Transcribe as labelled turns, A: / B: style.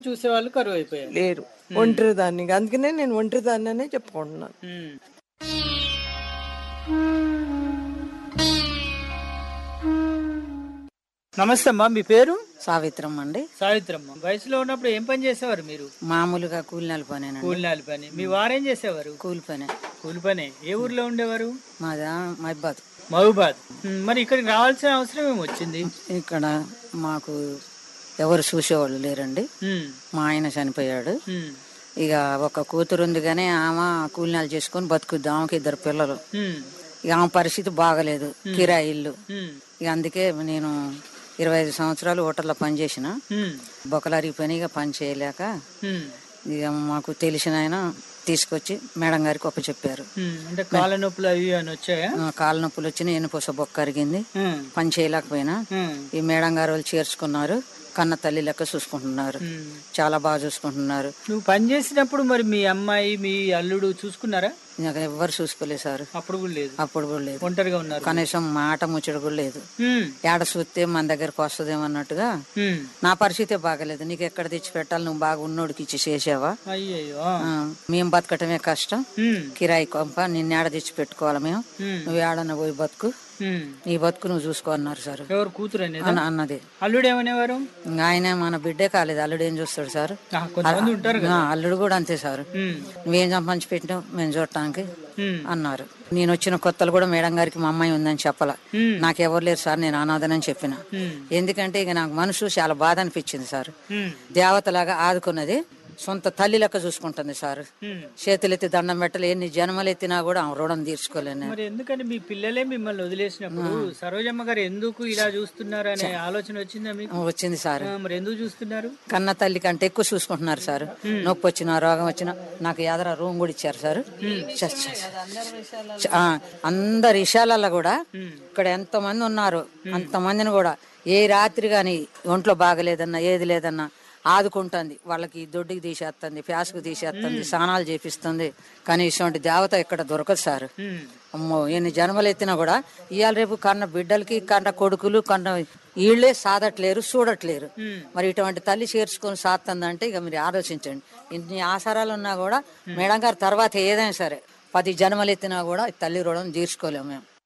A: చూసే వాళ్ళు కరువు అయిపోయారు
B: లేరు ఒంటరి దాన్ని అందుకనే నేను ఒంటరి దాన్ని అనే చెప్పుకుంటున్నాను
A: ఉమ్. నమస్తే అమ్మా మీ పేరు
C: సావిత్రమ్మ అండి
A: సావిత్రమ్మ వయసులో ఉన్నప్పుడు ఏం పని చేసేవారు మీరు
C: మామూలుగా కూలినాల పనేనండి
A: కూలినాలి పని మీ వారేం చేసేవారు
C: కూలి పనే
A: కూలి పని ఏ ఊర్లో ఉండేవారు
C: మాదా మైబాద్
A: మహబూబాద్ ఉమ్, మరి ఇక్కడికి రావాల్సిన అవసరం ఏమి వచ్చింది
C: ఇక్కడ మాకు ఎవరు చూసేవాళ్ళు లేరండి
A: ఉమ్,
C: మా ఆయన చనిపోయాడు
A: ఉమ్,
C: ఇక ఒక కూతురు ఉంది కానీ ఆమె కూలినాలు చేసుకొని బతుకుద్ది ఆమెకి ఇద్దరు పిల్లలు
A: ఉమ్,
C: ఇక ఆమె పరిస్థితి బాగలేదు కిరాయి ఇల్లు
A: ఉమ్,
C: ఇక అందుకే నేను ఇరవై ఐదు సంవత్సరాలు హోటల్లో పనిచేసిన
A: ఉమ్,
C: బొక్కలారి పని ఇక పని చేయలేక
A: ఉమ్,
C: ఇక మాకు తెలిసిన ఆయన తీసుకొచ్చి మేడం గారికి ఒప్ప చెప్పారు
A: ఉమ్. అంటే కాళ్ళ నొప్పులు అవి అని వచ్చాయా
C: కాళ్ళ నొప్పులు వచ్చి నేను పొస బొక్క అరిగింది
A: ఉమ్,
C: పని చేయలేకపోయినా
A: ఉమ్,
C: ఈ మేడం గారు వాళ్ళు చేర్చుకున్నారు కన్న తల్లి లెక్క చూసుకుంటున్నారు
A: ఉమ్.
C: చాలా బాగా చూసుకుంటున్నారు
A: నువ్వు పని చేసినప్పుడు మరి మీ అమ్మాయి మీ అల్లుడు చూసుకున్నారా
C: నాకు ఎవ్వరు చూసుకోలేదు సార్
A: అప్పుడు కూడా లేదు
C: అప్పుడు కూడా లేదు
A: ఒంటరిగా ఉన్నారు
C: కనీసం మాట ముచ్చట కూడా లేదు
A: ఉమ్,
C: ఏడ చూస్తే మన దగ్గరకు వస్తుందేమో అన్నట్టుగా
A: ఉమ్.
C: నా పరిస్థితే బాగలేదు నీకు ఎక్కడ తెచ్చి పెట్టాలి నువ్వు బాగా ఉన్నోడికి ఇచ్చి చేసావా
A: అయ్యయ్యో
C: ఆ, మేము బతకటమే కష్టం
A: ఉమ్,
C: కిరాయి కొంప నిన్ను ఏడ తెచ్చి పెట్టుకోవాలి మేము
A: ఉమ్,
C: నువ్వు ఏడన్న పోయి బతుకు
A: ఉమ్.
C: నీ బతుకు నువ్వు చూసుకో అన్నారు సార్
A: ఎవరు కూతురు అనేది
C: అన్న- అన్నది
A: అల్లుడు ఏమనేవారు
C: ఇంకా ఆయన మన బిడ్డే కాలేదు అల్లుడు ఏం చూస్తాడు సార్
A: ఆ, కొంతమంది ఉంటారు కదా
C: ఆ, అల్లుడు కూడా అంతే సార్
A: ఉమ్,
C: నువ్వేం సంపాదించి పెట్టినావు మేము చూడటానికి
A: ఉమ్,
C: అన్నారు నేను వచ్చిన కొత్తలు కూడా మేడం గారికి మా అమ్మాయి ఉందని చెప్పాల
A: ఉమ్,
C: నాకు ఎవరు లేరు సార్ నేను అనాథనని చెప్పిన
A: ఉమ్,
C: ఎందుకంటే ఇక నాకు మనసు చాలా బాధ అనిపించింది సార్
A: ఉమ్,
C: దేవతలాగా ఆదుకున్నది సొంత తల్లి లెక్క చూసుకుంటుంది సార్
A: ఉమ్.
C: చేతులెత్తి దండం పెట్టలు ఎన్ని జన్మలు ఎత్తినా కూడా ఆమె రుణం తీర్చుకోలేను నేను.
A: మరి ఎందుకని మీ పిల్లలే మిమ్మల్ని వదిలేసినప్పుడు సరోజమ్మ గారు ఎందుకు ఇలా చూస్తున్నారు అనే ఆలోచన వచ్చిందా మీకు
C: వచ్చింది సార్
A: ఆ, మరి ఎందుకు చూస్తున్నారు
C: కన్న తల్లి కంటే ఎక్కువ చూసుకుంటున్నారు సార్ నొప్పి వచ్చినా రోగం వచ్చినా నాకు ఎదర రూమ్ కూడా ఇచ్చారు సార్ చ- చ- చ- ఆ, అందరి విషయాలలో కూడా ఇక్కడ ఎంత మంది ఉన్నారు అంతమందిని కూడా ఏ రాత్రి గాని ఒంట్లో బాగలేదన్నా ఏది లేదన్నా ఆదుకుంటుంది వాళ్ళకి దొడ్డికి తీసేస్తుంది ప్యాస్కు తీసేస్తుంది స్నానాలు చేపిస్తుంది కానీ ఇటువంటి దేవత ఇక్కడ దొరకదు సార్
A: ఉమ్,
C: అమ్మో ఎన్ని జన్మలు ఎత్తినా కూడా ఇవాళ రేపు కన్న బిడ్డలకి కన్న కొడుకులు కన్న వీళ్ళే సాదట్లేరు చూడట్లేరు మరి ఇటువంటి తల్లి చేర్చుకొని సాత్తందంటే ఇక మీరు ఆలోచించండి ఇన్ని ఆసారాలు ఉన్నా కూడా మేడం గారు తర్వాత ఏదైనా సరే పది జన్మలు ఎత్తినా కూడా ఈ తల్లి రుణం తీర్చుకోలేము మేము